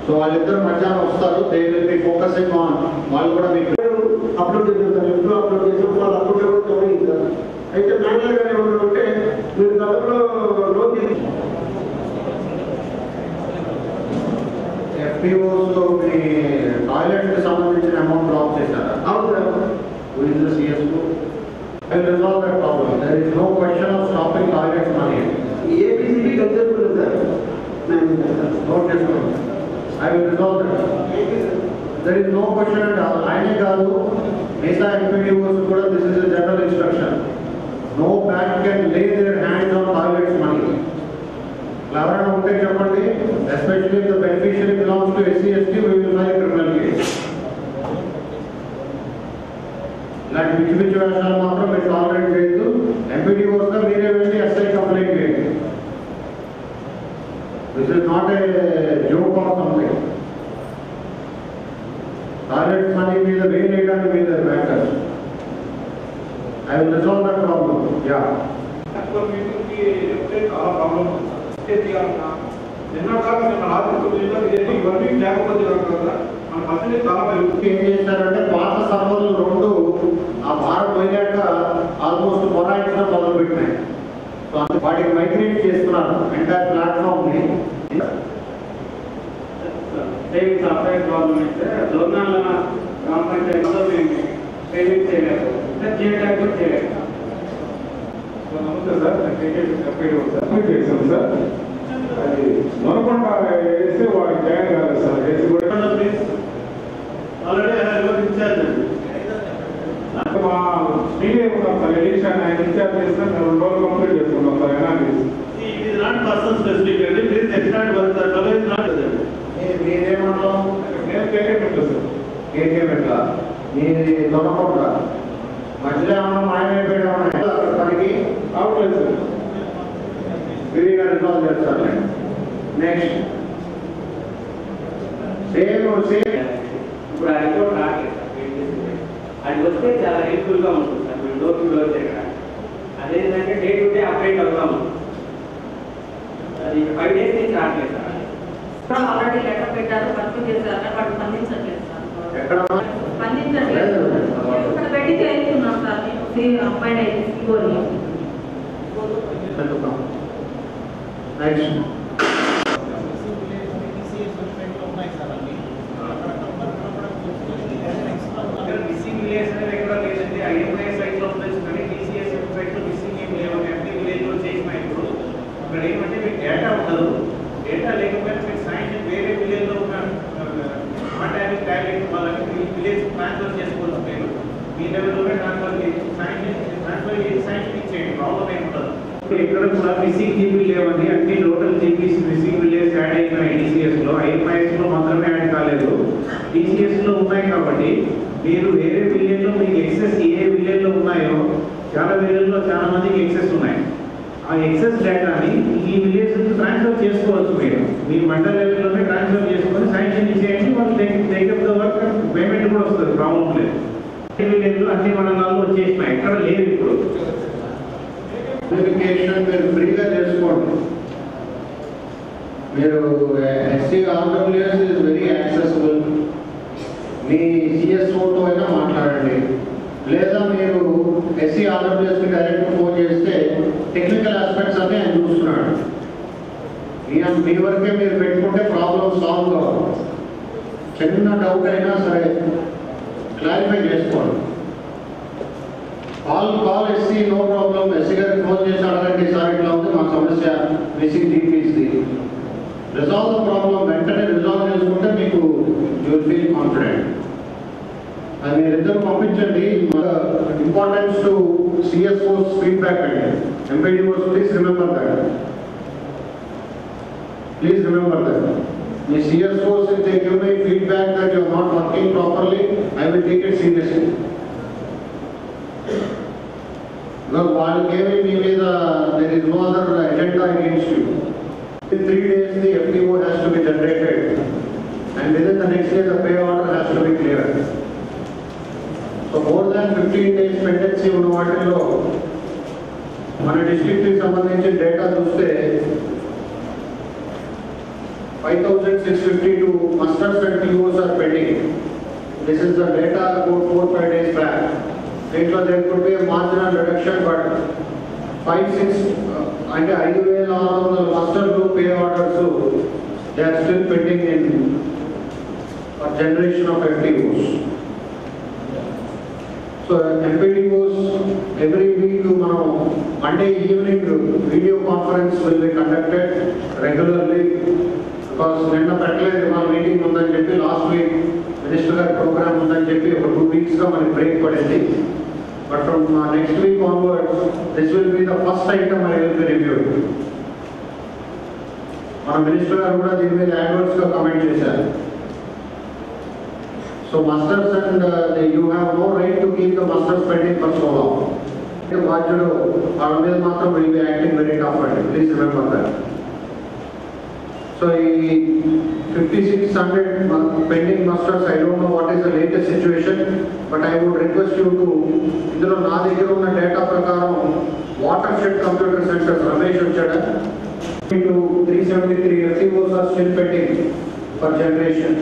So వాళ్ళిద్దరు మధ్యాహ్నం వస్తారు they will be focusing on వాళ్ళు కూడా మీకు అప్లోడ్ చేస్తారు ఎప్పుడు అప్లోడ్ చేసినప్పుడు వాళ్ళు అప్లోడ్ కూడా గమనించారు అయితే మాన్యువల్ గా ఏమన్నా ఉంటే మీరు గతంలో లోన్ చేసి ఎఫ్పిఓస్ మీ టాయిలెట్ కి సంబంధించిన అమౌంట్ డ్రాప్ చేశారా అవును sir Who is the CSO? I will resolve that problem. There is no question of stopping toilet money. APCB concept sir Note this one. I will resolve that. There is no question at all. ఆయనే కాదు మిగతా MPDOs కూడా this is general instruction no bank can lay their hands on toilets money ఎవరైనా ఉంటే చెప్పండి especially the beneficiary belongs to SC ST we will file criminal case ఇలాంటి పిచ్చి పిచ్చి వేషాలు మాత్రం మీరు టాలరేట్ చేయొద్దు ఎంపీడీ వస్తే మీరే వెళ్ళి ఎస్ఐ కంప్లైంట్ చేయండి this is not a joke of something toilet money మీద వేయడానికి మీద matters I will resolve that problem yeah మీటింగ్కి చెప్తే చాలా ప్రాబ్లం నిన్న కాక నిన్న రాత్రి తొమ్మిది గంటలకు ఇవన్నీ లేకపోతే కదా మన పరిస్థితి చాలా పెరుగుతుంది ఏం చేశారంటే పాత సర్వర్లు రెండు ఆ భారం పోయాక ఆల్మోస్ట్ మొరాయించడం మొదలు పెట్టినాయి సో అందు వాటికి మైగ్రేట్ చేస్తున్నారు ఎంటైర్ ప్లాట్ఫామ్ ని సేవింగ్స్ అప్లై ప్రాబ్లం అయితే దొంగల గ్రామ పంచాయతీలో మేము సేవింగ్స్ చేయలేదు చేయడానికి కూడా చేయలేదు నమస్తే సార్ నేను క్రికెట్ చెప్పేది సార్ మీరు చేసాం సార్ అది నొనకొండ వేస్తే వాడికి జాయిన్ కాలేదు సార్ వేసి కూడా ఆల్రెడీ ఇన్ఛార్జ్ మా మీడియా ఉన్నాం సార్ ఎడిషన్ ఆయన ఇన్ఛార్జ్ చేస్తే మేము రెండు రోజులు కంప్లీట్ చేసుకుంటాం sir analysis It is not person specific, it is external work, the fellow is not there. మీరేమన్నాం నేను క్రికెట్ ఉంటుంది సార్ కేకేం ఎట్లా మీది దొరకకుండా మధ్యలో ఏమన్నా మాయమైపోయామన్నా అక్కడ పనికి అవట్లేదు సార్ ఫ్రీగా రిజాల్వ్ చేస్తారు నెక్స్ట్ సేమ్ సేమ్ ఇప్పుడు ఆ రిపోర్ట్ రావట్లేదు సార్ వెయిట్ చేసి. అది వస్తే చాలా హెల్ప్ఫుల్గా ఉంటుంది సార్ మేము డోర్ టు డోర్ చేయడం అదేంటంటే డే టు డే అప్డేట్ అవుతాము అది ఫైవ్ డేస్ నుంచి రావట్లేదు సార్ ఆల్రెడీ లెటర్ పెట్టారు వర్క్ చేశారు కానీ వాడు స్పందించట్లేదు సార్ ఎక్కడ స్పందించట్లేదు ఇక్కడ పెట్టి చేస్తున్నాం సార్ నేను సి- అమ్మాయిని అయితే సిగోని నెక్స్ట్ మిస్సింగ్ విలేజ్ అనేది ఎక్కడ లేదండి ఐఎంఐ సైట్ లో ఉండొచ్చు కానీ టీసీఎస్ సైట్ లో మిస్సింగ్ ఏం లేవు ఎంపీ విలేజ్ లో చేసిన ఇప్పుడు ఇక్కడ ఏమంటే మీకు డేటా ఉండదు డేటా లేకపోయినా మీకు సైన్ వేరే విలేజ్ లో ఉన్న కాంటాక్ట్ టాబ్లెట్ వాళ్ళకి మీ విలేజ్ ట్రాన్స్ఫర్ చేసుకోవచ్చు మీరు మీ లెవెల్లోనే ట్రాన్స్ఫర్ చేసి సైన్ ట్రాన్స్ఫర్ చేసి సైన్ ఇచ్చేయండి ప్రాబ్లం ఏమి ఉండదు ఇక్కడ కూడా మిస్సింగ్ జీబీ లేవండి అన్ని total GBs missing village add అయినాయి టీసీఎస్ లో ఐఎంఐఎస్ లో మాత్రమే యాడ్ కాలేదు టీసీఎస్ లో ఉన్నాయి కాబట్టి మీరు వేరే విలేజ్ లో మీకు ఎక్సెస్ ఏ విలేజ్ లో ఉన్నాయో చాలా విలేజ్ లో చాలా మందికి ఎక్సెస్ ఉన్నాయి ఆ ఎక్సెస్ డేటాని ఈ విలేజ్ నుంచి ట్రాన్స్ఫర్ చేసుకోవచ్చు మీరు మీ మండల లెవెల్లోనే ట్రాన్స్ఫర్ చేసుకొని శాంక్షన్ ఇచ్చేయండి వాళ్ళు దగ్గర ద వర్క్ పేమెంట్ కూడా వస్తుంది ప్రాబ్లం లేదు విలేజ్ లో అన్ని మండలాల్లో వచ్చేసినాయి ఎక్కడ లేదు ఇప్పుడు అప్లికేషన్ మీరు ఫ్రీగా చేసుకోండి మీరు SC RWS is very accessible మీ సిఎస్ఓతో అయినా మాట్లాడండి లేదా మీరు ఎస్సీ ఆర్డబ్ల్యూఎస్కి డైరెక్ట్ ఫోన్ చేస్తే టెక్నికల్ ఆస్పెక్ట్స్ అన్నీ ఆయన చూస్తున్నాడు ఈయన మీ వరకే మీరు పెట్టుకుంటే ప్రాబ్లం సాల్వ్ కావాలి చిన్న డౌట్ అయినా సరే క్లారిఫై చేసుకోండి call call SC no problem SC గారికి ఫోన్ చేసి అడగండి సార్ ఇట్లా ఉంది మా సమస్య మిస్సింగ్ డీపీస్ది రిజాల్వ్ ద ప్రాబ్లం వెంటనే రిజాల్వ్ చేసుకుంటే మీకు యూ విల్ ఫీల్ కాన్ఫిడెంట్ అది మీరిద్దరు పంపించండి ఇంపార్టెన్స్ టు సిఎస్ఓస్ ఫీడ్బ్యాక్ అండి MPDOs please remember that please remember that మీ CSOs if they give me feedback that you are not working properly I will take it seriously Because వాళ్ళకేమి మీ మీద there is no other agenda against you. In three days, the FPO has to be generated and within the next day, the pay order has to be cleared. So more than fifteen days pendency ఉన్న వాటిల్లో మన district కి సంబంధించిన data చూస్తే 5,652 musters and POs are pending. This is the data about four, five days back. Later there could be a marginal reduction, but five, six, uh, అంటే ఐదు వేల ఆరు వందల మస్టర్లు pay orders they are still pending in generation of FTOs so MPDOs every week మనం Monday evening video conference will be conducted regularly because నిన్న పెట్టలేదు మా మీటింగ్ ఉందని చెప్పి లాస్ట్ వీక్ మినిస్టర్ గారి ప్రోగ్రామ్ ఉందని చెప్పి ఒక టూ వీక్స్గా మనకి బ్రేక్ పడింది but from next week onwards this will be the first item I will be review మన మినిస్టర్ గారు కూడా దీని మీద యాడ్వర్డ్స్గా కమెంట్ చేశారు So masters and uh, the- you have no right to keep the masters pending for so long. బాధ్యుడు వాళ్ళ మీద మాత్రం will be acting very tough అండి ప్లీజ్ రిమెంబర్ దట్ సో ఈ fifty six hundred pending musters I don't know what is the latest situation but I would request you to ఇందులో నా దగ్గర ఉన్న డేటా ప్రకారం watershed computer centres Ramesh వచ్చాడు three seventy three FTOs are still pending for generation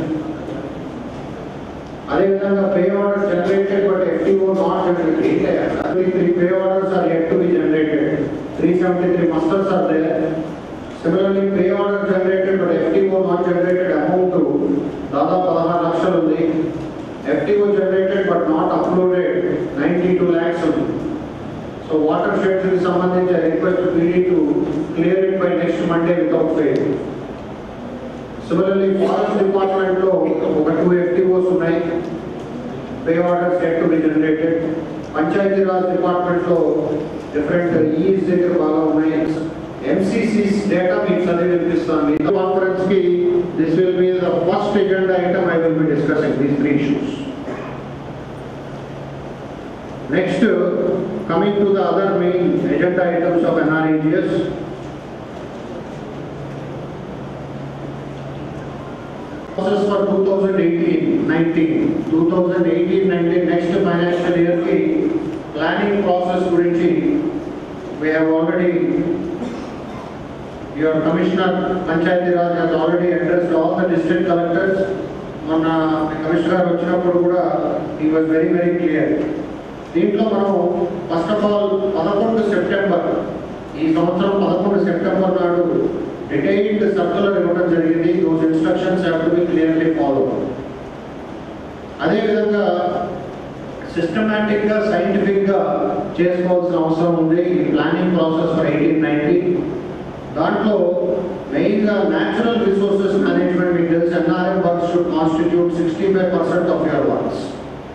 అదేవిధంగా pay order generated but FTO not generated three pay orders are yet to be generated three seventy three musters are there similarly pay order generated but FTO not generated amount దాదాపు పదహారు లక్షలు ఉంది FTO generated but not uploaded ninety two lakhs ఉంది so watersheds కి సంబంధించి request PD to clear it by next Monday without fail similarly forest department లో ఒక two FTOs ఉన్నాయి pay orders yet to be generated Panchayat Raj department లో different EEs దగ్గర బాగా ఉన్నాయి ఎంసీసీస్ డేటా మీకు చదివి వినిపిస్తాను ఈ కాన్ఫరెన్స్ కి this will be the first agenda item I will be discussing these three issues next coming to the other main agenda items of NREGS process for 2018, 19, 2018, 19, next financial year ki planning process గురించి we have already, your commissioner Panchayat Raj has already addressed all the district collectors. మొన్న commissioner గారు వచ్చినప్పుడు కూడా he was very very clear. దీంట్లో మనం first of all పదకొండు September ఈ సంవత్సరం పదకొండు సెప్టెంబర్ నాడు డీటెయిల్డ్ సర్కులర్ ఇవ్వడం జరిగింది those instructions have to be clearly follow అదేవిధంగా సిస్టమేటిక్ గా సైంటిఫిక్ గా చేసుకోవాల్సిన అవసరం ఉంది ఈ planning process for eighteen ninety దాంట్లో మెయిన్ గా న్యాచురల్ రిసోర్సెస్ మేనేజ్మెంట్ మీకు తెలుసు NRM works should constitute sixty five percent of your works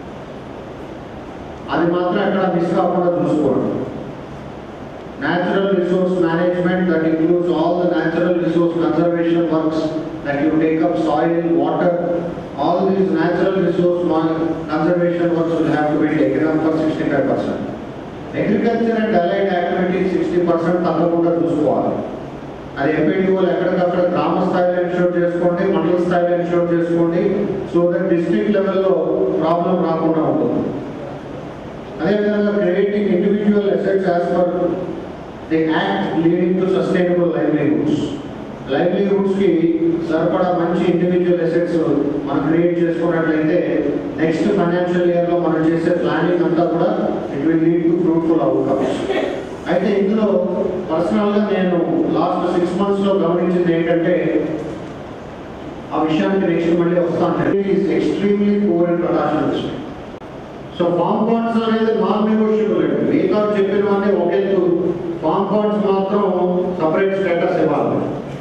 అది మాత్రం ఎక్కడ మిస్ కాకుండా చూసుకోండి natural resource management that includes all the natural resource conservation works that you take up soil, water, all these natural resource mon- conservation works will have to be taken up for sixty-five percent. Agriculture and allied activities sixty percent తప్పకుండా చూసుకోవాలి అది ఎంపీడీఓలు ఎక్కడికక్కడ గ్రామ స్థాయిలో ensure చేసుకోండి మండల స్థాయిలో ensure చేసుకోండి సో దట్ డిస్ట్రిక్ట్ లెవెల్లో ప్రాబ్లం రాకుండా ఉంటుంది అదేవిధంగా creating individual assets as per the act leading to sustainable livelihoods లైవ్లీహుడ్స్కి సరిపడా మంచి ఇండివిజువల్ అసెట్స్ మనం క్రియేట్ చేసుకున్నట్లయితే నెక్స్ట్ ఫైనాన్షియల్ ఇయర్లో మనం చేసే ప్లానింగ్ అంతా కూడా it will lead to fruitful outcomes అయితే ఇందులో పర్సనల్గా నేను లాస్ట్ సిక్స్ మంత్స్లో గమనించింది ఏంటంటే ఆ విషయానికి నెక్స్ట్ మళ్ళీ వస్తాను is extremely poor in Prakasam district so farm bonds అనేది నాన్ నెగోషియబుల్ అండి మిగతా చెప్పినవన్నీ ఒకే ఫామ్ బాండ్స్ మాత్రం సపరేట్ స్టేటస్ ఇవ్వాలి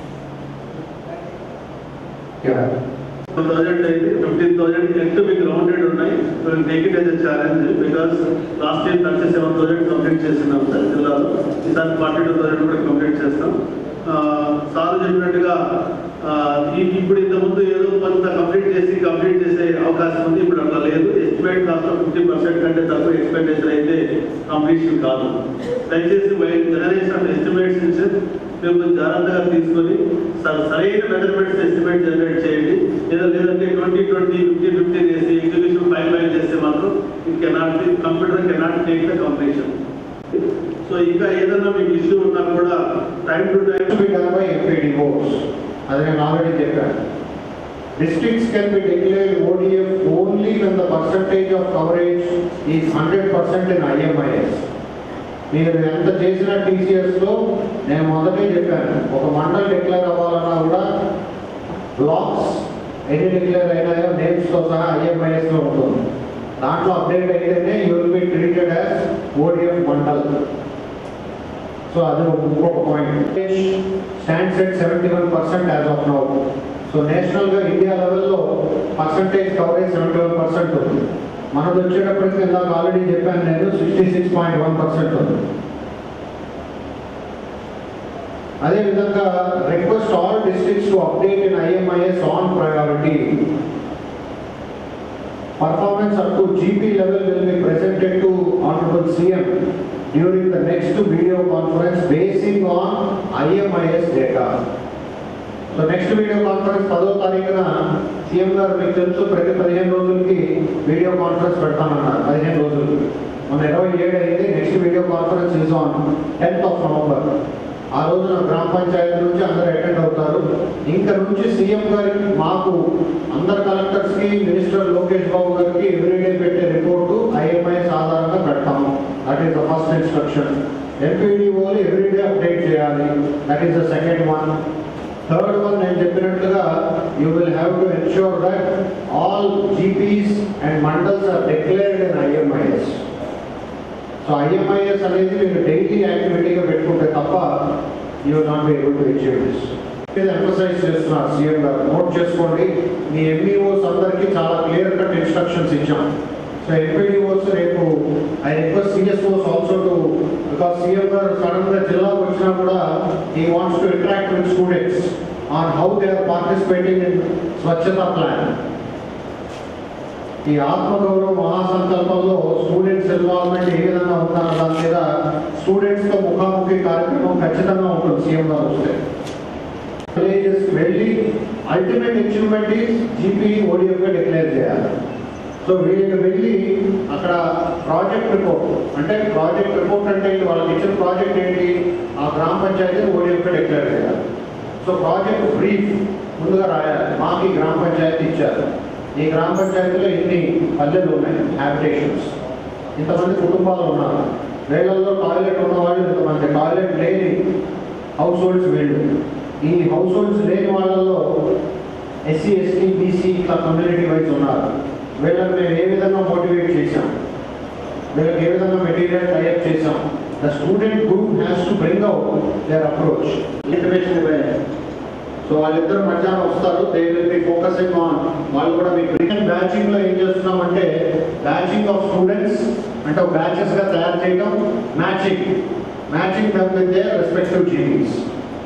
Yeah. థౌజండ్ అయితే ఫిఫ్టీన్ థౌజండ్ ఎంత మీకు రౌండెడ్ ఉన్నాయి take it as challenge because last year thirty seven thousand complete చేస్తున్నాం సార్ జిల్లాలో ఈసారి ఫార్టీ టూ థౌజండ్ కూడా కంప్లీట్ చేస్తాం సార్ చెప్పినట్టుగా ఆ, ఈ- ఇప్పుడు ఇంతకుముందు ఏదో కొంత కంప్లీట్ చేసి కంప్లీట్ చేసే అవకాశం ఉంది ఇప్పుడు అట్లా లేదు ఎస్టిమేట్ కాస్త ఫిఫ్టీ పర్సెంట్ కంటే తక్కువ ఎక్స్పెండిచర్ అయితే కంప్లీషన్ కాదు దయచేసి జనరేషన్ ఆఫ్ ఎస్టిమేట్స్ నుంచి మేము కొంచెం జాగ్రత్తగా తీసుకొని స- సరైన మెజర్మెంట్స్ ఎస్టిమేట్ జనరేట్ చేయండి లేదా లేదంటే ట్వంటీ ట్వంటీ ఫిఫ్టీ ఫిఫ్టీ చేసి ఎగ్జిక్యూషన్ ఫైవ్ ఫైవ్ చేస్తే మాత్రం it cannot be computer cannot take the completion so ఇంకా ఏదైనా మీకు ఇష్యూ ఉన్నా కూడా time to time to be done by FADOs. అది నేను ఆల్రెడీ చెప్పాను Districts can be declared ODF only when the percentage of coverage is 100% in IMIS. మీరు ఎంత చేసిన టీసీఎస్లో నేను మొదటే చెప్పాను ఒక మండల్ డిక్లేర్ అవ్వాలన్నా కూడా బ్లాక్స్ ఎన్ని డిక్లేర్ అయినాయో నేమ్స్తో సహా ఐఎంఐఎస్లో ఉంటుంది దాంట్లో అప్డేట్ అయితేనే you will be treated as ODF mandal so అది ఇంకొక point stands at seventy one percent as of now so నేషనల్గా ఇండియా లెవెల్లో percentage coverage seventy one percent ఉంది మనది వచ్చేటప్పటికి ఇందాక ఆల్రెడీ చెప్పాను నేను sixty six point one percent ఉంది అదేవిధంగా request all districts to update in IMIS on priority Performance up to GP level will be presented to Honorable CM during the next video conference basing on IMIS data. So next video conference పదో తారీఖున CM గారు మీకు తెలుసు ప్రతి పదిహేను రోజులకి video conference పెడతామన్నారు పదిహేను రోజులు మన ఇరవై ఏడు అయింది next video conference is on tenth of November ఆ రోజున గ్రామ పంచాయతీ నుంచి అందరు అటెండ్ అవుతారు ఇంకా నుంచి సీఎం గారికి మాకు అందరు కలెక్టర్స్కి మినిస్టర్ లోకేష్ బాబు గారికి ఎవ్రీడే పెట్టే రిపోర్టు ఐఎంఐఎస్ ఆధారంగా పెడతాము that is the first instruction ఎంపీడీఓలు ఎవ్రీడే అప్డేట్ చేయాలి that is the second one third one నేను చెప్పినట్లుగా you will have to ensure that all GPs and mandals are declared in IMIS so IMIS అనేది మీరు daily యాక్టివిటీగా పెట్టుకుంటే తప్ప you not be able to achieve this ఇది emphasise చేస్తున్నారు CM గారు నోట్ చేసుకోండి మీ ఎంఈఓస్ అందరికీ చాలా క్లియర్ కట్ ఇన్స్ట్రక్షన్స్ ఇచ్చాం సో ఎంపీడీఓస్ రేపు I request CSOs also to because CM గారు సడన్ గా జిల్లాకు వచ్చినా కూడా he wants to interact with students on how they are participating in Swachhata plan ఈ ఆత్మగౌరవ మహాసంకల్పంలో స్టూడెంట్స్ ఇన్వాల్వ్మెంట్ ఏ విధంగా ఉందన్న దాని మీద స్టూడెంట్స్ తో ముఖాముఖి కార్యక్రమం ఖచ్చితంగా ఉంటుంది సీఎం గారు వస్తే విలేజెస్ వెళ్ళి ultimate achievement is GP ODF గా డిక్లేర్ చేయాలి సో వీళ్ళకి వెళ్ళి అక్కడ ప్రాజెక్ట్ రిపోర్ట్ అంటే ప్రాజెక్ట్ రిపోర్ట్ అంటే ఏంటి? వాళ్ళకి ఇచ్చిన ప్రాజెక్ట్ ఏంటి ఆ గ్రామ పంచాయతీ ఓడిఎఫ్ గా డిక్లేర్ చేయాలి సో ప్రాజెక్ట్ బ్రీఫ్ ముందుగా రాయాలి మాకు ఈ గ్రామ పంచాయతీ ఇచ్చారు ఈ గ్రామ పంచాయతీలో ఇన్ని పల్లెలు ఉన్నాయి హ్యాబిటేషన్స్ ఇంతమంది కుటుంబాలు ఉన్నారు వేళల్లో టాయిలెట్ ఉన్నవాళ్ళు ఇంతమంది టాయిలెట్ లేని హౌస్ హోల్డ్స్ వీళ్ళు ఈ హౌస్ హోల్డ్స్ లేని వాళ్ళల్లో ఎస్సీ ఎస్టీ బీసీ ఇట్లా కమ్యూనిటీ వైజ్ ఉన్నారు వీళ్ళని మేము ఏ విధంగా మోటివేట్ చేశాం వీళ్ళకి ఏ విధంగా మెటీరియల్ టైప్ చేశాం the student group has to bring out their approach intimation so వాళ్ళిద్దరు మధ్యాహ్నం వస్తారు they will be focusing on వాళ్ళు కూడా మీ ప్రికెన్ బ్యాచింగ్ లో ఏం చేస్తున్నాం అంటే బ్యాచింగ్ ఆఫ్ స్టూడెంట్స్ అంటే ఒక బ్యాచెస్ గా తయారు చేయడం matching matching them with their respective GVs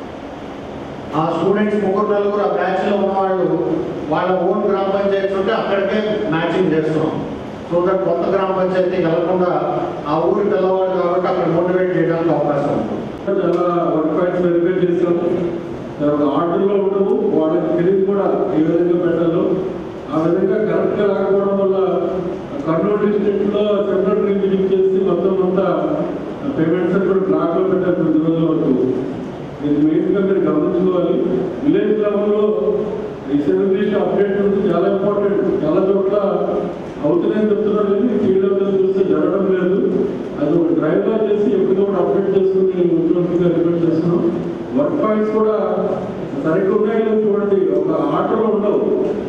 ఆ స్టూడెంట్స్ ముగ్గురు నలుగురు ఆ బ్యాచ్ లో ఉన్నవాళ్ళు వాళ్ళ ఓన్ గ్రామ పంచాయతీ ఉంటే అక్కడికే మ్యాచింగ్ చేస్తున్నాం సో దట్ కొత్త గ్రామ పంచాయతీ వెళ్లకుండా ఆ ఊరి పిల్లవాడు కాబట్టి అక్కడ మోటివేట్ చేయడానికి అవకాశం ఉంటుంది చాలా వర్క్ పాయింట్స్ వెరిఫై చేస్తాం తర్వాత ఆర్డర్లో ఉండవు వాళ్ళకి తెలియదు కూడా ఏ విధంగా పెట్టాలో ఆ విధంగా కరెక్ట్గా రాకపోవడం వల్ల కర్నూలు డిస్ట్రిక్ట్లో సెక్రటరీ మీటింగ్ చేసి మొత్తం అంతా పేమెంట్స్ కూడా బ్లాక్లో పెట్టారు కొద్ది రోజుల వరకు ఇది మెయిన్గా మీరు గమనించుకోవాలి విలేజ్ లెవెల్లో ఈ సెలబ్రేషన్ అప్డేట్ ఉంది చాలా ఇంపార్టెంట్ చాలా చోట్ల అవుతున్నాయని చెప్తున్నారు కానీ ఫీల్డ్ లెవెల్ చూస్తే జరగడం లేదు అది ఒక డ్రైవ్ లా చేసి ఎప్పటికప్పుడు అప్డేట్ చేసుకుని ముఖ్యమంత్రిగా రిక్వెస్ట్ చేస్తున్నాం వర్క్ పాయింట్స్ కూడా సరిగ్గా ఉన్నాయో చూడండి ఒక ఆటలో ఉండవు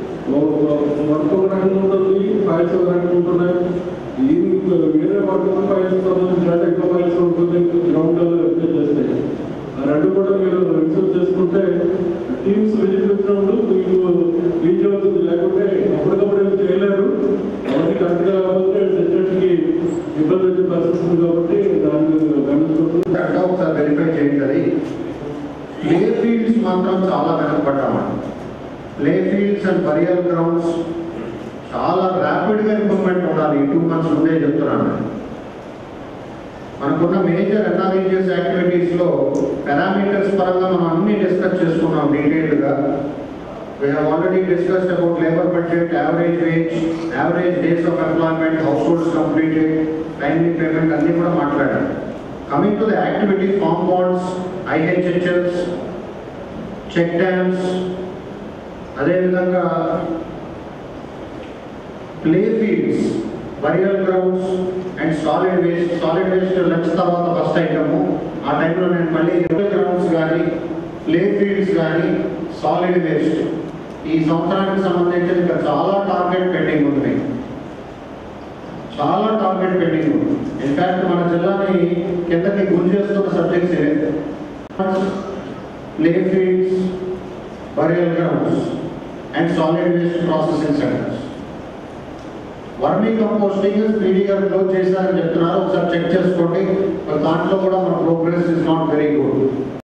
వర్క్ ఒక రకంగా ఉంటుంది ఫైల్స్ ఒక రకంగా ఉంటున్నాయి దీనికి వేరే వర్క్ ఫైల్స్ సంబంధించిన డేటా ఎక్కువ ఫైల్స్ ఉంటుంది గ్రౌండ్ లెవెల్ అప్డేట్ చేస్తాయి ఆ రెండు కూడా మీరు రిసర్వ్ చేసుకుంటే టీమ్స్ విజిట్ వచ్చినప్పుడు మీకు రీచ్ అవుతుంది లేకుంటే అప్పటికప్పుడు ఏం చేయలేరు అవన్నీ కరెక్ట్గా లేకపోతే సెక్రటరీకి ఇబ్బంది వచ్చే పరిస్థితి ఉంది కాబట్టి దాన్ని గమనించుకుంటూ అంటే ఒకసారి వెరిఫై చేయండి అది ప్లే ఫీల్డ్స్ మాత్రం చాలా వెనకబడ్డామండి play fields and burial grounds చాలా ర్యాపిడ్గా ఇంప్రూవ్మెంట్ ఉండాలి ఈ టూ మంత్స్ ముందే చెప్తున్నాను నేను. మనకున్న మేజర్ ఎన్ఆర్ఏజిఎస్ యాక్టివిటీస్లో పారామీటర్స్ పరంగా మనం అన్ని డిస్కస్ చేసుకున్నాం డీటెయిల్డ్గా We have already discussed about labor budget, average wage, average days of employment, households completed, timely payment అన్ని కూడా మాట్లాడారు coming to the activity farm bonds IHHLs check dams అదేవిధంగా play fields burial grounds and solid waste solid waste lunch తర్వాత first item ఆ టైంలో నేను మళ్ళీ grounds కానీ ప్లే ఫీల్డ్స్ కానీ సాలిడ్ వేస్ట్ ఈ సంవత్సరానికి సంబంధించి ఇంకా చాలా టార్గెట్ పెండింగ్ ఉంది చాలా టార్గెట్ పెండింగ్ ఉంది ఇన్ఫాక్ట్ మన జిల్లాని కిందకి గుంజేస్తున్న సబ్జెక్ట్స్ ఇవే play fields burial grounds and solid waste processing centres vermicomposting స్పీడీ గారు క్లోజ్ చేశారని చెప్తున్నారు ఒకసారి చెక్ చేసుకోండి మరి దాంట్లో కూడా మన progress is not very good